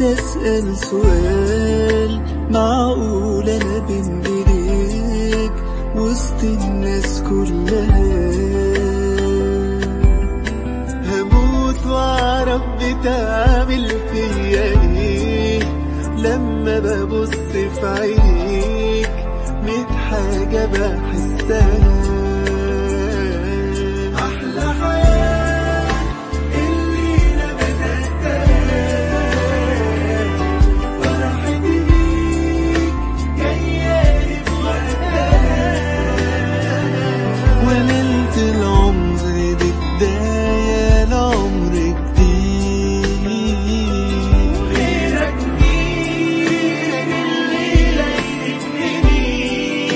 نفسي أسأل سؤال معقول أنا بين إيديك وسط الناس كلها هموت وأعرف بتعمل فيا إيه لما ببص في عينيك ميت حاجة بحسها أحلى حياة الليلة بدأتها فرحتي بيك جايالي في وقتها وليلة العمر دي بداية لعمر جديد غيرك مين الليلة يهمني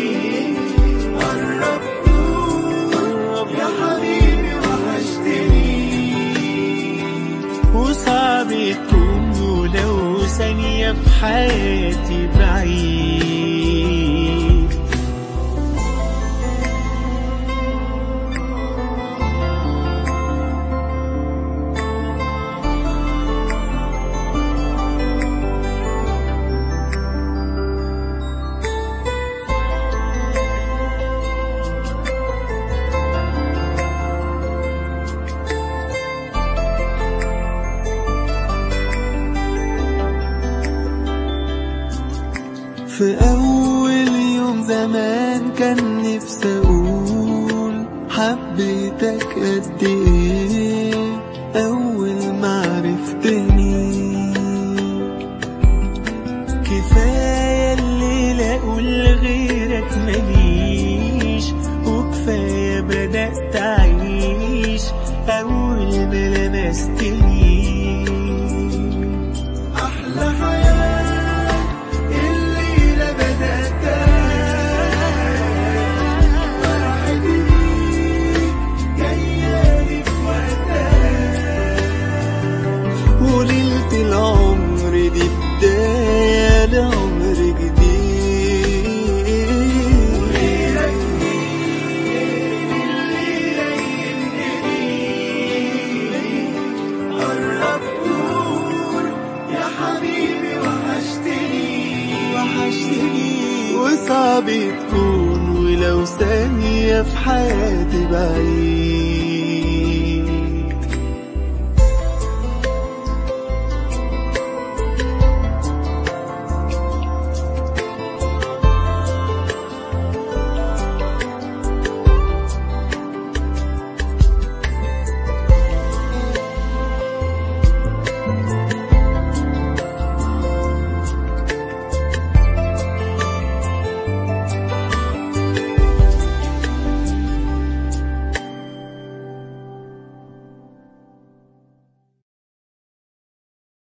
قرب قرب يا حبيبي وحشتني وصعب تكون ولو ثانية في حياتي بعيد في أول يوم زمان كان نفسي أقول حبيتك قد إيه أول ما عرفتني كفاية الليلة أقول غيرك ماليش وكفاية بدأت أعيش أول ما لمستني أحلى حياة الليلة بدأتها فرحتي بيك جايالي في وقتها وليلة العمر دي بداية لعمر جديد غيرك الليلة يهمني قرب قول يا حبيبي وحشتني وحشتني وصعب تكون ولو ثانية في حياتي بعيد